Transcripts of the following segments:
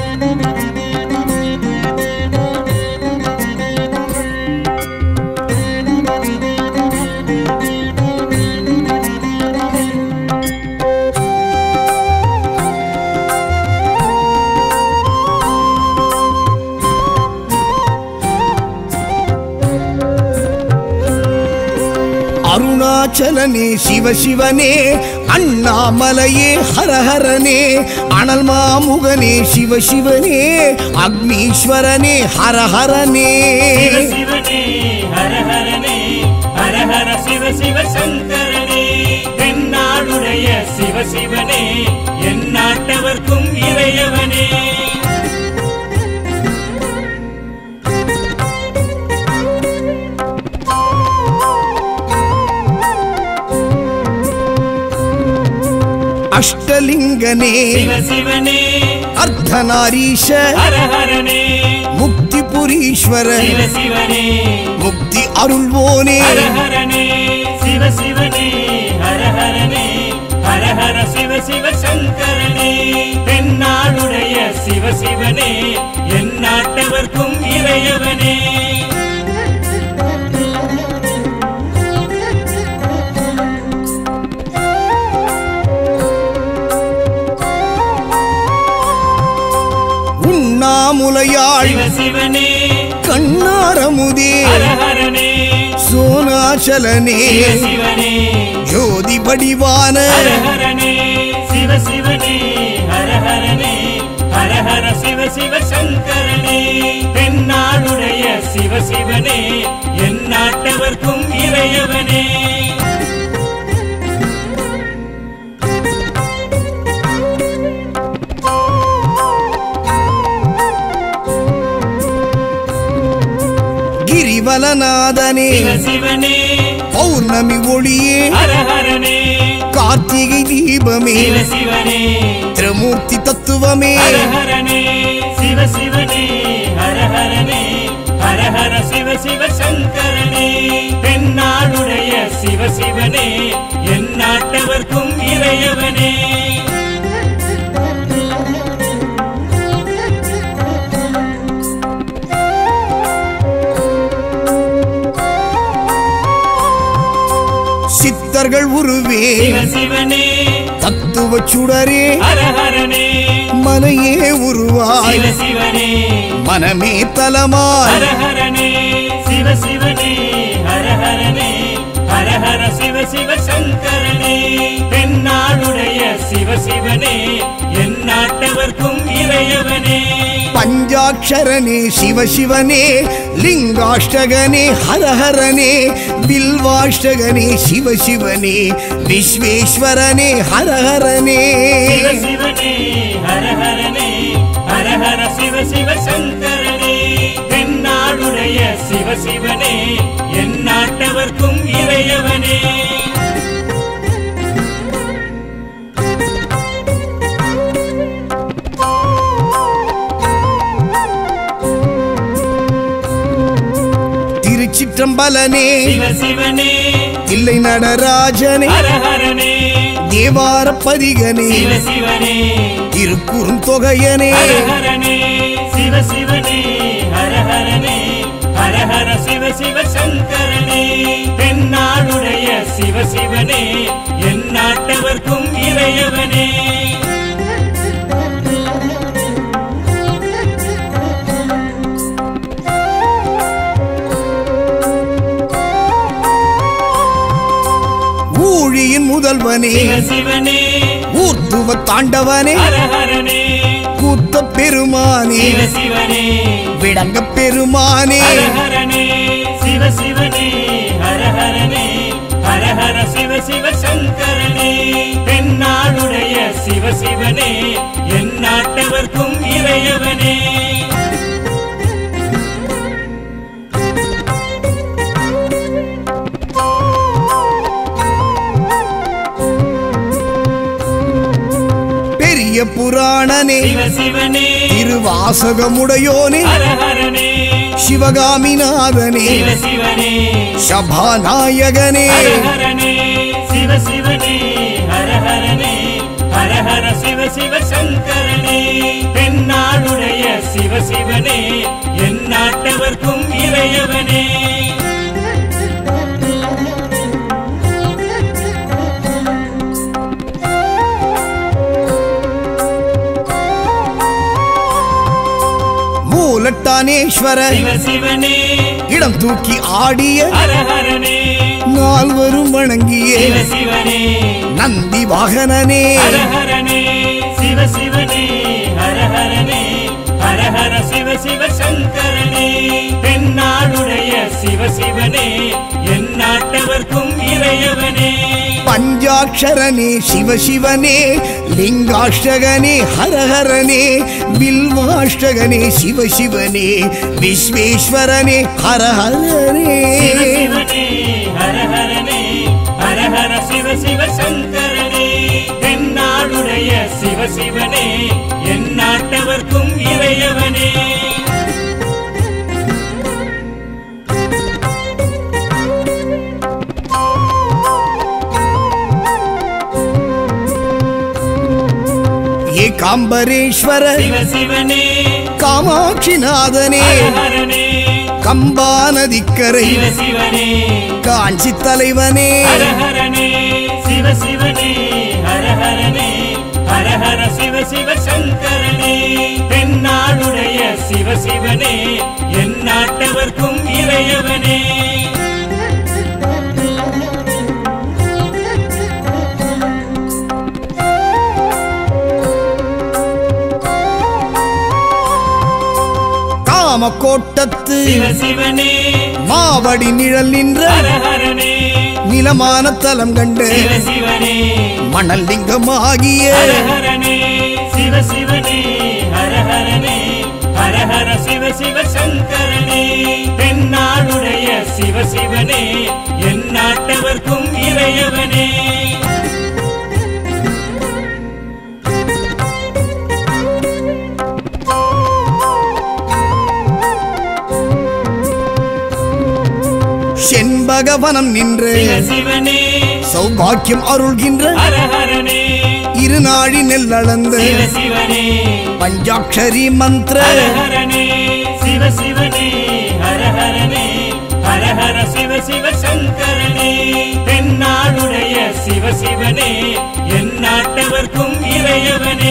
அருணாச்சலனே சிவசிவனே அண்ணாமலையே ஹரஹரனே அனல் மாமுகனே சிவசிவனே அக்னீஸ்வரனே ஹரஹரனே சிவ சிவனே ஹர ஹரனே ஹர ஹர சிவ சிவ சங்கரனே தென்னாடுடைய சிவ சிவனே என் நாட்டவர்க்கும் இறையவனே அஷ்டலிங்கனே சிவ சிவனே அர்த்தநாரீஷ ஹர ஹரனே முக்தி புரீஸ்வர சிவ சிவனே முக்தி அருள்வோனே ஹர ஹரனே சிவ சிவனே ஹர ஹரனே ஹர ஹர சிவ சிவ சங்கரனே தென்னாடுடைய சிவ சிவனே என் நாட்டவர்க்கும் இறையவனே உண்ணாமுலையாள் சிவ சிவனே கண்ணாரமுதே ஹர ஹரனே சோனாச்சலனே சிவ சிவனே ஜோதி படிவான ஹர ஹரனே சிவ சிவனே ஹர ஹரனே ஹர ஹர சிவ சிவ சங்கரனே தென்னாடுடைய சிவ சிவனே என் நாட்டவர்க்கும் இறையவனே கிரிவலநாதனே சிவ சிவனே பௌர்ணமி ஒளியே ஹர ஹரனே கார்த்திகை தீபமே சிவ சிவனே திரிமூர்த்தி தத்துவமே ஹர ஹரனே சிவ சிவனே ஹர ஹரனே ஹர ஹர சிவ சிவ சங்கரனே தென்னாடுடைய சிவ சிவனே என் நாட்டவர்க்கும் இறையவனே சித்தர்கள் உருவே சிவ சிவனே தத்துவ சுடரே ஹர ஹரனே மனையே உருவாய் சிவ சிவனே மனமே தலமாய் ஹர ஹரனே சிவ சிவனே ஹர ஹரனே ஹர ஹர சிவ சிவ சங்கரனே தென்னாடுடைய சிவ சிவனே என் நாட்டவர்க்கும் இறையவனே பஞ்சாட்சரனே சிவசிவனே லிங்காஷ்டகனே ஹரஹரனே பில்வாஷ்டகனே சிவசிவனே விஸ்வேஸ்வரனே ஹரஹரனே சிவ சிவனே ஹர ஹரனே ஹர ஹர சிவ சிவ சங்கரனே தென்னாடுடைய சிவ சிவனே என் நாட்டவர்க்கும் இறையவனே திருச்சிற்றம்பலனே சிவ சிவனே தில்லை நடராஜனே ஹர ஹரனே தேவார பதிகனே சிவ சிவனே திருக்குறுந்தொகையனே ஹர ஹரனே சிவ சிவனே ஹர ஹரனே ஹர ஹர சிவ சிவ சங்கரனே தென்னாடுடைய சிவ சிவனே என் நாட்டவர்க்கும் இறையவனே ஊழியின் முதல்வனே சிவ சிவனே ஊர்த்துவ தாண்டவனே ஹர ஹரனே கூத்த பெருமானே சிவ சிவனே விடங்க பெருமானே ஹர ஹரனே சிவ சிவனே ஹர ஹரனே ஹர ஹர சிவ சிவ சங்கரனே தென்னாடுடைய சிவ சிவனே என் நாட்டவர்க்கும் இறையவனே பெரிய புராணனே சிவ சிவனே திருவாசகமுடையோனே ஹர ஹரனே சிவகாமிநாதனே சிவ சிவனே சபாநாயகனே ஹர ஹரனே சிவ சிவனே ஹர ஹரனே ஹர ஹர சிவ சிவ சங்கரனே தென்னாடுடைய சிவசிவனே என் நாட்டவர்க்கும் இறையவனே மூலட்டானேஸ்வர சிவசிவனே இடம் தூக்கி ஆடிய ஹரஹரனே நால்வரும் வணங்கிய சிவசிவனே நந்தி வாகனனே ஹரஹரனே சிவசிவனே ஹரஹரனே ஹரஹர சிவ சிவ சங்கரனே தென்னாடுடைய சிவசிவனே என் நாட்டவர்க்கும் இறையவனே பஞ்சாட்சரனே சிவசிவனே லிங்காஷ்டகனே ஹரஹரனே பில்வாஷ்டகனே சிவசிவனே விஸ்வேஸ்வரனே ஹரஹரனே சிவசிவனே ஹரஹரனே ஹரஹர சிவ சிவ சங்கரனே தென்னாடுடைய சிவசிவனே என் நாட்டவர்க்கும் இறையவனே ஏகாம்பரேஸ்வர சிவசிவனே காமாட்சிநாதனே ஹரஹரனே கம்பா நதிக்கரை சிவசிவனே காஞ்சி தலைவனே ஹரஹரனே சிவசிவனே ஹரஹரனே ஹரஹர சிவ சிவ சங்கரனே தென்னாடுடைய சிவசிவனே என் நாட்டவர்க்கும் இறையவனே காமக்கோட்டத்து சிவசிவனே மாவடி நிழல் நின்ற ஹரஹரனே நிலமான தலம் கண்டு சிவசிவனே மணல் லிங்கமாகிய ஹரஹரனே சிவசிவனே ஹரஹரனே ஹரஹர சிவ சிவ சங்கரனே தென்னாடுடைய சிவசிவனே என் நாட்டவர்க்கும் இறையவனே செண்பகவனம் நின்று சிவசிவனே சௌபாக்கியம் அருள்கின்ற ஹரஹரனே இருநாழி நெல்லளந்து சிவசிவனே பஞ்சாட்சரி மந்திர ஹரஹரனே சிவசிவனே ஹரஹரனே ஹரஹர சிவ சிவ சங்கரனே தென்னாடுடைய சிவசிவனே என் நாட்டவர்க்கும் இறையவனே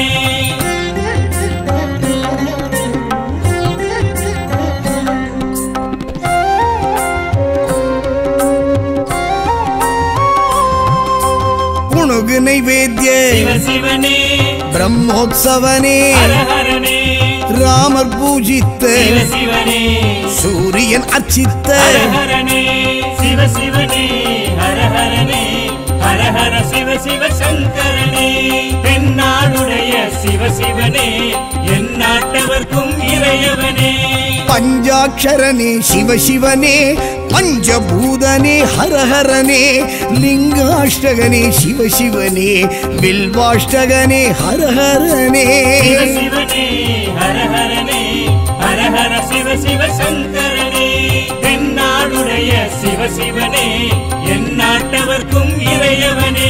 புணுகு நைவேத்திய சிவசிவனே பிரம்மோத்சவனே ஹரஹரனே ராமர் பூஜித்த சிவசிவனே சூரியன் அர்ச்சித்த ஹரஹரனே சிவசிவனே ஹரஹரனே ஹரஹர சிவ சிவ சங்கரனே தென்னாடுடைய சிவசிவனே என் நாட்டவர்க்கும் இறையவனே பஞ்சாட்சரனே சிவசிவனே பஞ்சபூதனே ஹரஹரனே லிங்காஷ்டகனே சிவசிவனே வில்வாஷ்டகனே ஹரஹரனே சிவசிவனே ஹரஹரனே ஹரஹர சிவ சிவ சங்கரனே தென்னாடுடைய சிவசிவனே என் நாட்டவர்க்கும் இறையவனே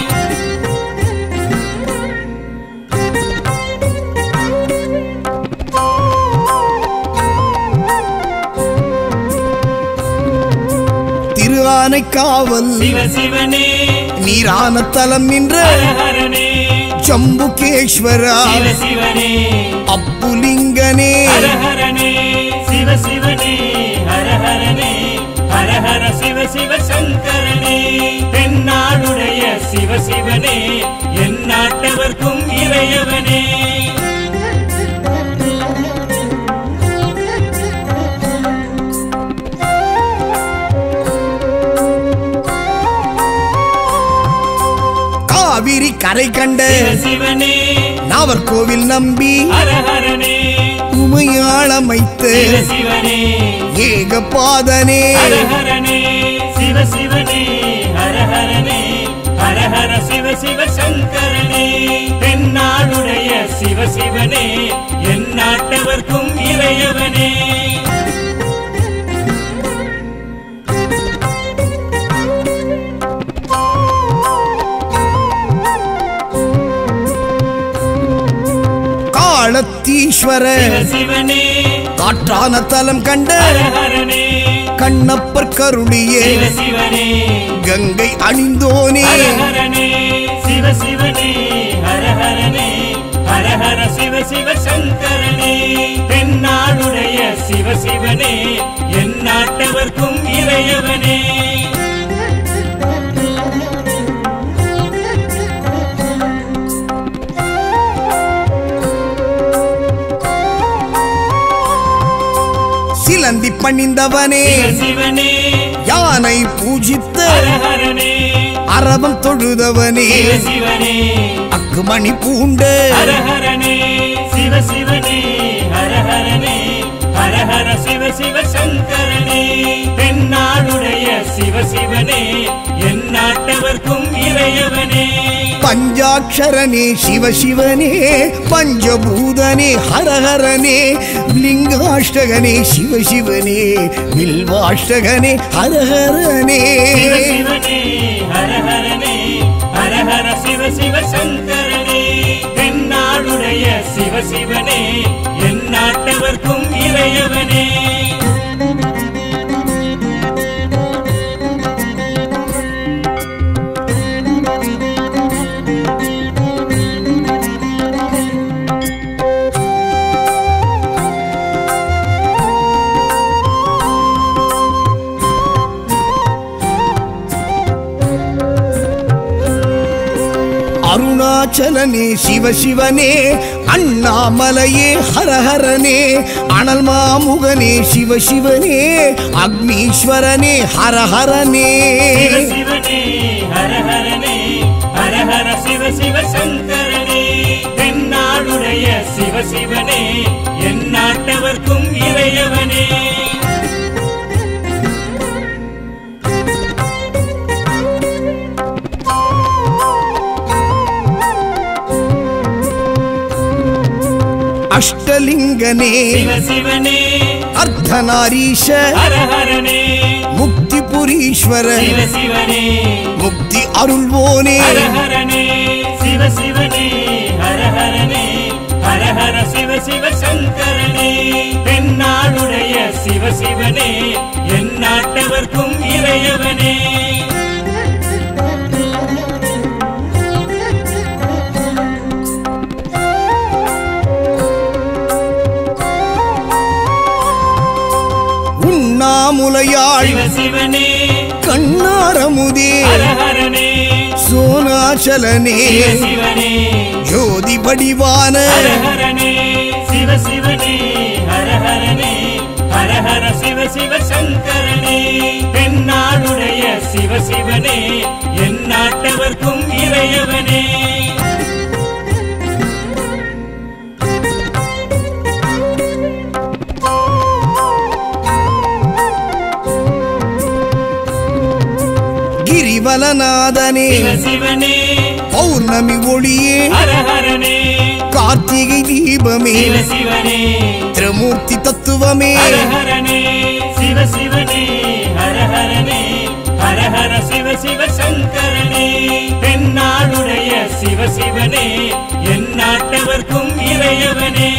திரு ஆனைக்காவல் சிவசிவனே நீரான தலம் நின்ற ஹரஹரனே ஜம்புகேஸ்வரா சிவசிவனே அப்புலிங்கனே ஹரஹரனே சிவசிவனே ஹரஹரனே ஹரஹர சிவ சிவ சங்கரனே தென்னாடுடைய சிவசிவனே என் நாட்டவர்க்கும் இறையவனே காவிரி கரை கண்ட சிவசிவனே நாவர்கோவில் நம்பி ஹரஹரனே உமையாளமைத்து சிவசிவனே ஏகபாதனே ஹரஹரனே சிவசிவனே ஹரஹரனே ஹரஹர சிவ சிவ சங்கரனே தென்னாடுடைய சிவசிவனே என் நாட்டவர்க்கும் இறையவனே அகத்தீஸ்வர சிவ சிவனே காற்றான தலம் கண்ட ஹரஹரனே கண்ணப்பர் கருளியே சிவ சிவனே கங்கை அணிந்தோனே ஹரஹரனே சிவ சிவனே ஹரஹரனே ஹரஹர சிவ சிவ சங்கரனே தென்னாடுடைய சிவ சிவனே என் நாட்டவர்க்கும் இறையவனே சிலந்தி பணிந்தவனே சிவ சிவனே யானை பூஜித்த ஹரஹரனே அரவம் தொழுதவனே சிவ சிவனே அக்குமணி பூண்ட ஹரஹரனே சிவ சிவனே ஹரஹரனே ஹரஹர சிவ சிவ சங்கரனே தென்னாடுடைய சிவ சிவனே என் நாட்டவர்க்கும் இறையவனே பஞ்சாட்சரனே சிவசிவனே பஞ்சபூதனே ஹரஹரனே லிங்காஷ்டகனே சிவசிவனே வில்வாஷ்டகனே ஹரஹரனே சிவ சிவனே ஹரஹரனே ஹரஹர சிவ சிவ சங்கரனே தென்னாடுடைய சிவ சிவனே என் நாட்டவர்க்கும் இறையவனே அருணாச்சலனே சிவசிவனே அண்ணாமலையே ஹரஹரனே அனல் மாமுகனே சிவசிவனே அக்னீஸ்வரனே ஹரஹரனே சிவ சிவனே ஹரஹரனே ஹரஹர சிவ சிவ சங்கரனே தென்னாடுடைய சிவ சிவனே என் நாட்டவர்க்கும் இறையவனே அஷ்டலிங்கனே சிவ சிவனே அர்த்தநாரீஷ ஹரஹரனே முக்திபுரீஸ்வர சிவ சிவனே முக்தி அருள்வோனே ஹரஹரனே சிவ சிவனே ஹரஹரனே ஹரஹர சிவ சிவ சங்கரனே தென்னாடுடைய சிவ சிவனே என் நாட்டவர்க்கும் இறையவனே உண்ணாமுலையாள் சிவ சிவனே கண்ணாரமுதே ஹரஹரனே சோனாச்சலனே சிவ சிவனே ஜோதி வடிவான ஹரஹரனே சிவ சிவனே ஹரஹரனே ஹரஹர சிவ சிவ சங்கரனே தென்னாடுடைய சிவ சிவனே என் நாட்டவர்க்கும் இறையவனே கிரிவலநாதனே சிவ சிவனே பௌர்ணமி ஒளியே ஹரஹரனே கார்த்திகை தீபமே சிவ சிவனே திரமூர்த்தி தத்துவமே ஹரஹரனே சிவ சிவனே ஹரஹரனே ஹரஹர சிவ சிவ சங்கரனே தென்னாடுடைய சிவ சிவனே என் நாட்டவர்க்கும் இறையவனே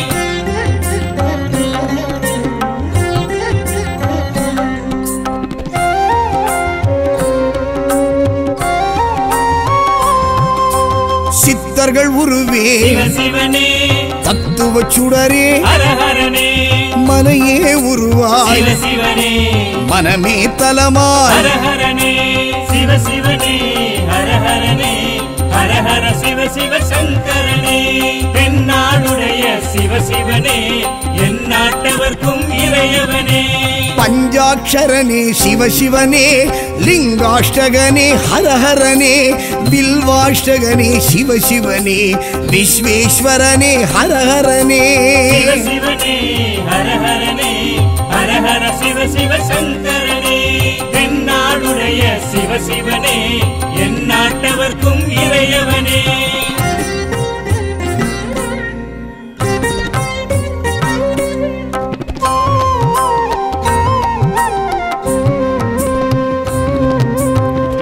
சித்தர்கள் உருவே சிவ சிவனே தத்துவ சுடரே ஹரஹரனே மனையே உருவாய் சிவ சிவனே மனமே தலமாய் ஹரஹரனே சிவ சிவனே ஹரஹரனே ஹரஹர சிவ சிவ சங்கரனே தென்னாடுடைய சிவ சிவனே என் நாட்டவர்க்கும் இறையவனே பஞ்சாட்சரனே சிவசிவனே லிங்காஷ்டகனே ஹரஹரனே பில்வாஷ்டகனே சிவசிவனே விஸ்வேஸ்வரனே ஹரஹரனே சிவ சிவனே ஹரஹரனே ஹரஹர சிவ சிவ சங்கரனே தென்னாடுடைய சிவ சிவனே என் நாட்டவர்க்கும் இறையவனே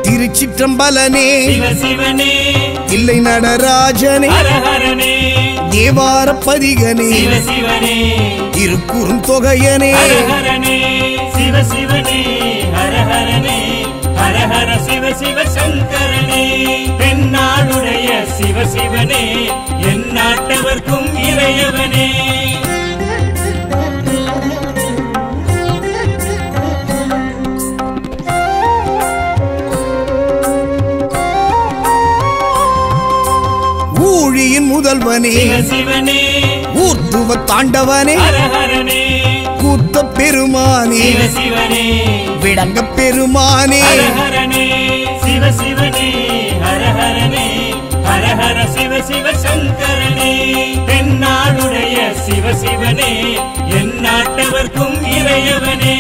திருச்சிற்றம்பலனே சிவ சிவனே தில்லை நடராஜனே ஹரஹரனே தேவார பதிகனே சிவ சிவனே திருக்குறும் தொகையனே ஹர ஹரனே சிவ சிவனே ஹர ஹரனே ஹர ஹர சிவ சிவ சங்கரனே தென்னாடுடைய சிவ சிவனே என் நாட்டவர்க்கும் இறையவனே ஊழியின் முதல்வனே சிவ சிவனே ஊர்த்துவ தாண்டவனே ஹர ஹரனே கூத்த பெருமானே சிவ சிவனே விடங்க பெருமானே ஹர ஹரனே சிவ சிவனே ஹர ஹரனே ஹர ஹர சிவ சிவ சங்கரனே தென்னாடுடைய சிவ சிவனே என் நாட்டவர்க்கும் இறையவனே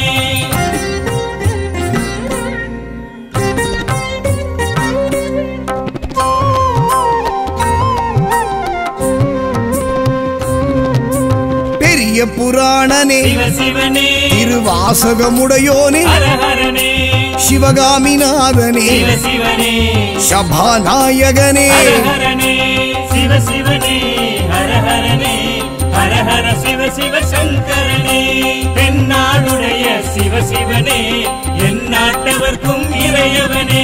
பெரிய புராணனே சிவ சிவனே திருவாசகமுடையோனே ஹர ஹரனே சிவகாமிநாதனே சிவ சிவனே சபாநாயகனே ஹர ஹரனே சிவ சிவனே ஹர ஹரனே ஹர ஹர சிவ சிவ சங்கரனே தென்னாடுடைய சிவ சிவனே என் நாட்டவர்க்கும் இறையவனே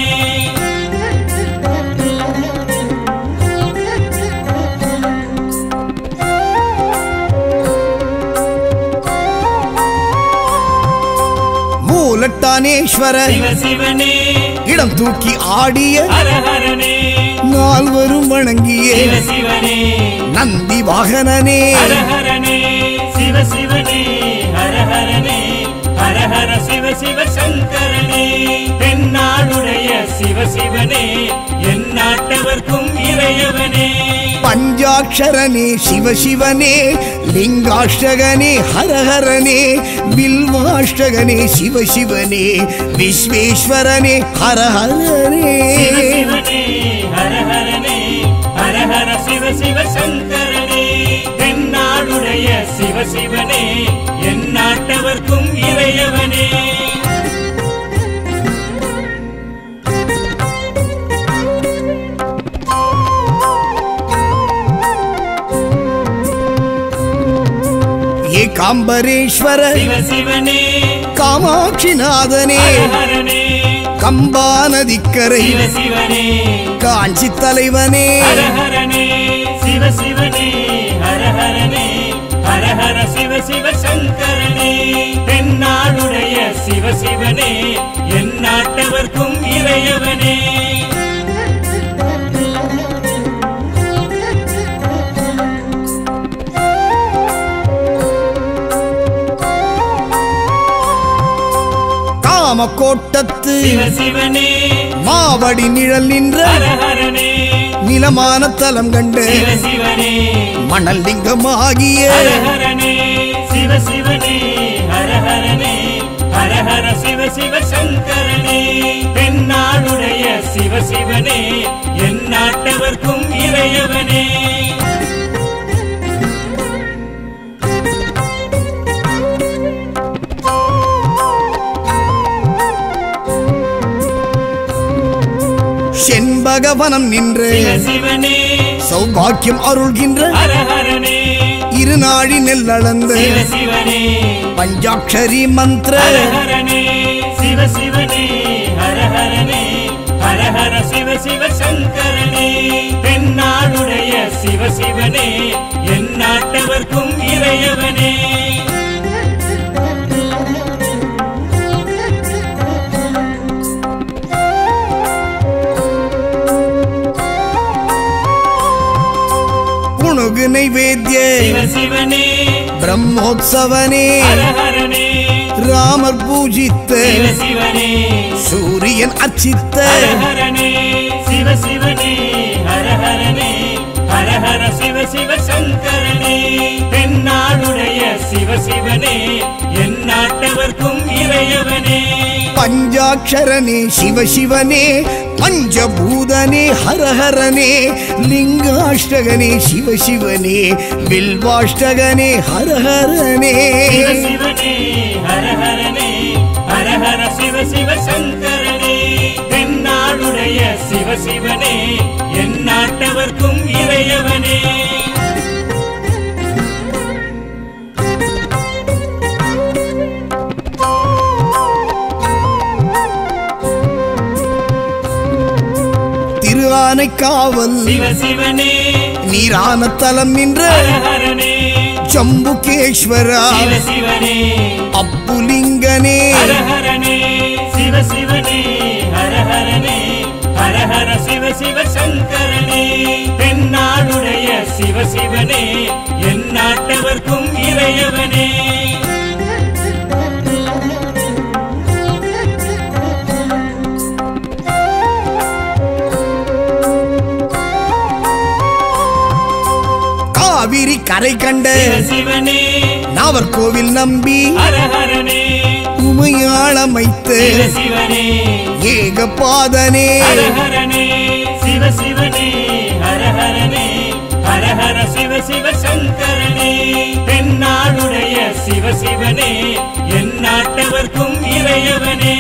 மூலட்டானேஸ்வர சிவ சிவனே இடம் தூக்கி ஆடிய ஹர ஹரனே நால்வரும் வணங்கிய சிவ சிவனே நந்தி வாகனனே ஹர ஹரனே சிவ சிவனே ஹர ஹரனே ஹர ஹர சிவ சிவ சங்கரனே தென்னாடுடைய சிவ சிவனே என் நாட்டவர்க்கும் இறையவனே பஞ்சாட்சரனே சிவசிவனே லிங்காஷ்டகனே ஹரஹரனே பில்வாஷ்டகனே சிவசிவனே விஸ்வேஸ்வரனே ஹரஹரனே சிவ சிவனே ஹர ஹரனே ஹர ஹர சிவ சிவ சங்கரனே தென்னாடுடைய சிவ சிவனே என் நாட்டவர்க்கும் இறையவனே ஏகாம்பரேஸ்வர சிவ சிவனே காமாட்சிநாதனே ஹர ஹரனே கம்பா நதிக்கரை சிவ சிவனே காஞ்சி தலைவனே ஹர ஹரனே சிவ சிவனே ஹர ஹரனே ஹர ஹர சிவ சிவ சங்கரனே தென்னாடுடைய சிவ சிவனே என் நாட்டவர்க்கும் இறையவனே காமக்கோட்டத்து சிவ சிவனே மாவடி நிழல் நின்ற ஹர ஹரனே நிலமான தலம் கண்டு சிவ சிவனே மணல் லிங்கமாகிய ஹர ஹரனே சிவ சிவனே ஹர ஹரனே ஹர ஹர சிவ சிவ சங்கரனே தென்னாடுடைய சிவ சிவனே என் நாட்டவர்க்கும் இறையவனே செண்பகவனம் நின்று சிவ சிவனே சௌபாக்கியம் அருள்கின்ற ஹர ஹரனே இருநாழி நெல்லளந்து சிவ சிவனே பஞ்சாட்சரி மந்திர ஹர ஹரனே சிவ சிவனே ஹர ஹரனே ஹர ஹர சிவ சிவ சங்கரனே தென்னாடுடைய சிவ சிவனே என் நாட்டவர்க்கும் இறையவனே புணுகு நைவேத்திய சிவ சிவனே பிரம்மோத்சவனே ஹர ஹரனே ராமர் பூஜித்த சிவ சிவனே சூரியன் அர்ச்சித்த ஹர ஹரனே சிவ சிவனே ஹர ஹரனே ஹர ஹர சிவ சிவ சங்கரனே தென்னாடுடைய சிவ சிவனே என் நாட்டவர்க்கும் இறையவனே பஞ்சாட்சரனே சிவசிவனே பஞ்சபூதனே ஹரஹரனே லிங்காஷ்டகனே சிவசிவனே பில்வாஷ்டகனே ஹரஹரனே சிவ சிவனே ஹர ஹரனே ஹர ஹர சிவ சிவ சங்கரனே தென்னாடுடைய சிவ சிவனே என் நாட்டவர்க்கும் இறையவனே யானை காவல் சிவ சிவனே நீரான தலம் நின்ற ஹரஹரனே ஜம்புகேஸ்வரா சிவ சிவனே அப்புலிங்கனே ஹரஹரனே சிவ சிவனே ஹரஹரனே ஹரஹர சிவ சிவ சங்கரனே தென்னாடுடைய சிவ சிவனே என் நாட்டவர்க்கும் இறையவனே காவிரி கரை கண்ட சிவ சிவனே நாவர்கோவில் நம்பி ஹரஹரனே உமையாளமைத்த சிவ சிவனே ஏகபாதனே ஹரஹரனே சிவ சிவனே ஹரஹரனே ஹரஹர சிவ சிவ சங்கரனே தென்னாடுடைய சிவ சிவனே என் நாட்டவர்க்கும் இறையவனே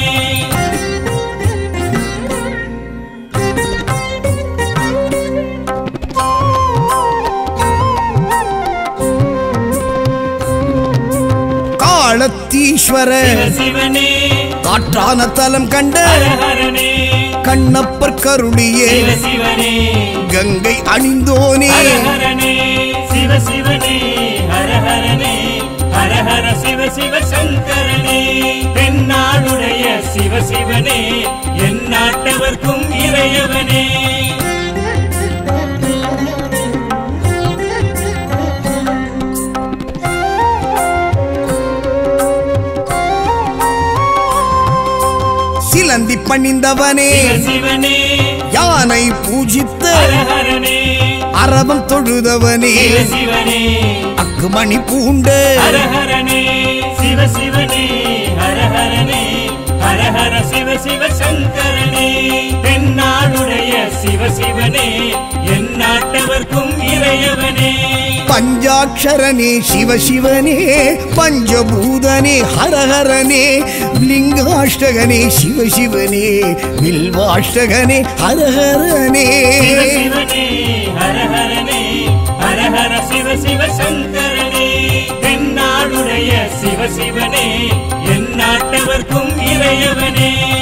காலத்தீஸ்வர சிவ சிவனே காற்றான தலம் கண்ட ஹரஹரனே கண்ணப்பர் கருளியே சிவ சிவனே கங்கை அணிந்தோனே ஹரஹரனே சிவ சிவனே ஹரஹரனே ஹரஹர சிவ சிவ சங்கரனே தென்னாடுடைய சிவ சிவனே என் நாட்டவர்க்கும் இறையவனே சிலந்தி பணிந்தவனே சிவ சிவனே யானை பூஜித்த ஹரஹரனே அரவம் தொழுதவனே சிவ சிவனே அக்குமணி பூண்ட ஹரஹரனே சிவ சிவனே ஹரஹரனே ஹரஹர சிவ சிவ சங்கரனே தென்னாடுடைய சிவ சிவனே என் நாட்டவர்க்கும் இறையவனே பஞ்சாட்சரனே சிவசிவனே பஞ்சபூதனே ஹரஹரனே லிங்காஷ்டகனே சிவசிவனே வில்வாஷ்டகனே ஹரஹரனே சிவ சிவனே ஹரஹரனே ஹரஹர சிவ சிவ சங்கரனே தென்னாடுடைய சிவ சிவனே என் நாட்டவர்க்கும் இறையவனே